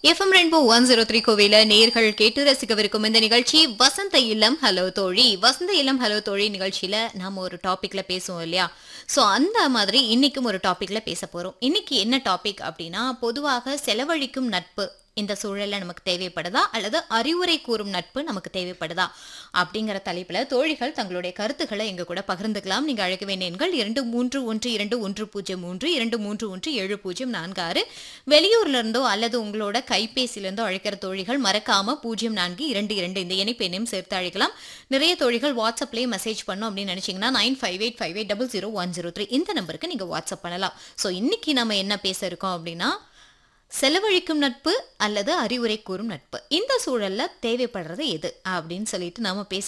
FM rainbow one zero three கோவில நேர்கள் கேட்டு ரசிக்கவிருக்கும் இந்த நிகழ்ச்சி வசந்த இல்லம் ஹலோ தோழி வசந்த இல்லம் ஹலோ தோழி நிகழ்ச்சியில நாம ஒரு டாபிக்ல பேசுவோம் இல்லையா ஸோ அந்த மாதிரி இன்னைக்கும் ஒரு டாபிக்ல பேச போறோம் இன்னைக்கு என்ன டாபிக் அப்படின்னா பொதுவாக செலவழிக்கும் நட்பு இந்த சூழல்ல நமக்கு தேவைப்படுதா அல்லது அறிவுரை கூறும் நட்பு நமக்கு தேவைப்படுதா அப்படிங்கிற தலைப்புல தோழிகள் தங்களுடைய கருத்துக்களை எங்க கூட பகிர்ந்துக்கலாம் நீங்க அழைக்க வேண்டிய எண்கள் இரண்டு மூன்று ஒன்று இரண்டு ஒன்று பூஜ்ஜியம் மூன்று இரண்டு மூன்று ஒன்று ஏழு பூஜ்ஜியம் நான்கு ஆறு வெளியூர்ல இருந்தோ அல்லது உங்களோட கைபேசியில இருந்தோ அழைக்கிற தோழிகள் மறக்காம பூஜ்ஜியம் நான்கு இரண்டு இரண்டு இந்த இணைப்பு எண்ணையும் சேர்த்து அழைக்கலாம் நிறைய தோழிகள் வாட்ஸ்அப்லயே மெசேஜ் பண்ணோம் அப்படின்னு நினைச்சீங்கன்னா nine five eight five eight double zero one zero three இந்த நம்பருக்கு நீங்க வாட்ஸ்அப் பண்ணலாம் ஸோ இன்னைக்கு நம்ம என்ன பேச இருக்கோம் அப்படின்னா செலவழிக்கும் நட்பு அல்லது அறிவுரை கூறும் நட்பு இந்த சூழல்ல தேவைப்படுறது எது அப்படின்னு சொல்லிட்டு நாம பேச